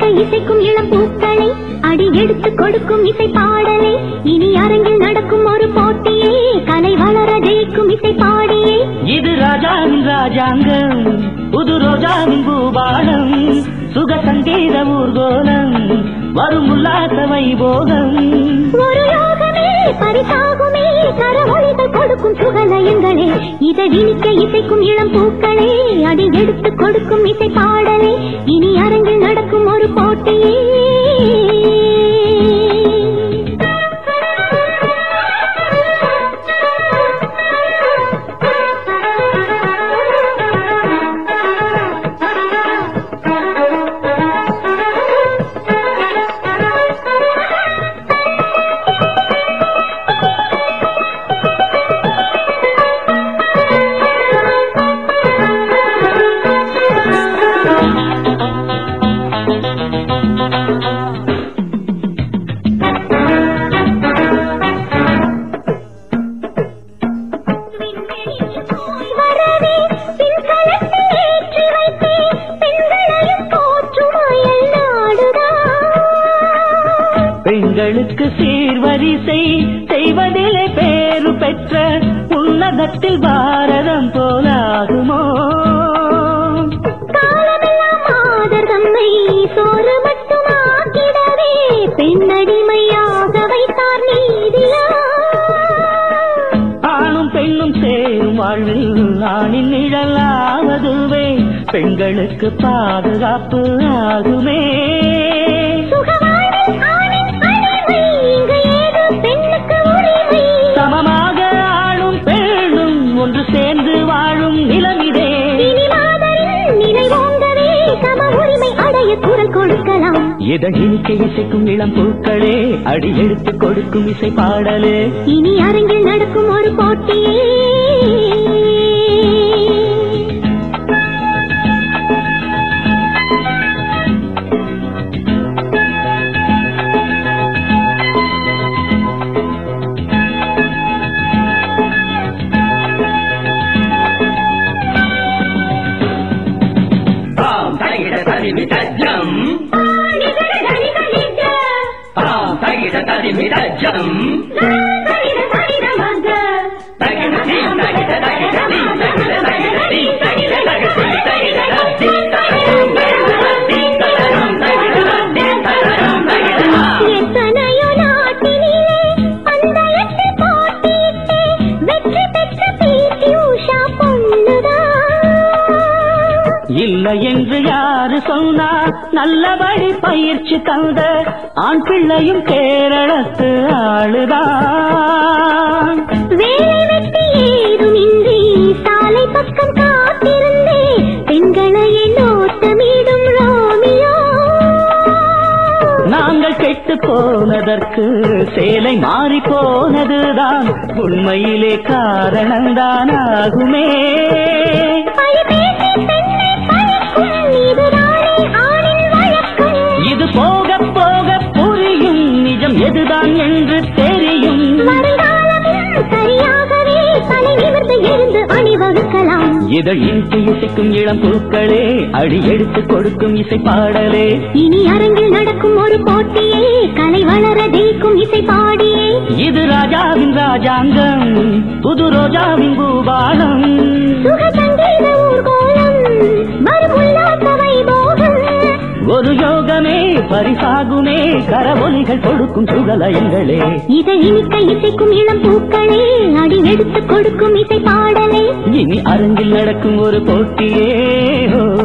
இசைக்கும் இளம் பூக்களை அடி எடுத்து கொடுக்கும் இசை பாடலை இனி அரங்கில் நடக்கும் ஒரு போட்டியே கலை வளர ஜெயிக்கும் இசை பாடியே இது ராஜாவின் ராஜாங்கம் புது ரோஜாவின் பூபாலம் சுக சங்கீத ஊர்கோலம் வரும் உல்லாச வைபோகம் ஒரு யோகமே பரிசாகுமே கரமொழிகள் கொடுக்கும் சுகலயங்களே இதை விழிக்க இசைக்கும் இளம் பூக்களே அடி எடுத்து கொடுக்கும் இசை பாடலே இனி அரங்கில் நடக்கும் ஒரு போட்டியே வரவே பின்கலத்தில் ஏற்றி வைத்தேன் பெண்களையும் போற்றுமாயல் நாடுதான் பெண்களுக்கு சீர்வரிசை செய்வதிலே பேரு பெற்ற உன்னதத்தில் பாரதம் போலாகுமோ காலமெல்லாம் மாதர் தம்மை சோறு மட்டும் ஆக்கிடவே பெண்ணடிமையாக வைத்தார் நீதியா ஆணும் பெண்ணும் சேரும் வாழ்வில் ஆணின் நிழலாவதுவே பெண்களுக்கு பாதுகாப்பு ஆகுமே சுகவாழ்வில் ஆணின் அடிமை இங்கு ஏது பெண்ணுக்கு உரிமை சமமாக ஆளும் பெண்ணும் ஒன்று சேர்ந்து வாழும் நிலமிதே இனி மாதரின் நினைவோங்கவே சம உரிமை அடைய குரல் கொடுக்கலாம் இதழினிக்க இசைக்கும் இளம் பூக்களே அடி எடுத்து கொடுக்கும் இசை பாடலே இனி அரங்கில் நடக்கும் ஒரு போட்டியே தாம் தகிட ததிமி தஜ்ஜம் தாம் தகிட ததிமி தஜ்ஜம் தகிட தீம் தகிட தகிட தீம் தகிட தகிட தீம் தகிட தகிட தீம் தகிட தீம் தகிட தீம் தகிட தீம் தகிட எத்தனையோ நாட்டினிலே பந்தயத்தில் போட்டியிட்டு வெற்றி பெற்ற பி.டி. உஷா பொண்ணுதான் இல்லை என்று யாரு சொன்னா நல்லபடி பயிற்சி தந்த ஆண் பிள்ளையும் கேரளத்து ஆளுதான் வேலை வெட்டி ஏதுமின்றி சாலை பக்கம் காத்திருந்தே பெண்களையே நோட்டமிடும் ரோமியோ நாங்கள் கெட்டு போனதற்கு சேலை மாறி போனதுதான் உண்மையிலே காரணம்தான் ஆகுமே பழி பேசி பெண்ணை பழிக்கும் இதுதானே ஆணின் வழக்கம் இது போக போக புரியும் நிஜம் எதுதான் என்று தெரியும் வருங்காலமும் சரியாகவே தலை நிமிர்ந்து எழுந்து அணிவகுக்கலாம் இதழில் இசைக்கும் இளம் பூக்களே அடி எடுத்து கொடுக்கும் இசை பாடலே இனி அரங்கில் நடக்கும் ஒரு போட்டியே கலை வளர ஜெயிக்கும் இசை பாடியே இது ராஜாவின் ராஜாங்கம் புது ரோஜாவின் பூபாலம் சுக சங்கீத ஊர்கோலம் வரும் உல்லாச வைபோகம் ஒரு யோகமே பரிசாகுமே கரவொலிகள் கொடுக்கும் சுகலயங்களே இதை இனிக்க இசைக்கும் இளம் பூக்களே அடி எடுத்து கொடுக்கும் இசை பாடலே இனி அரங்கில் நடக்கும் ஒரு போட்டியே ஓ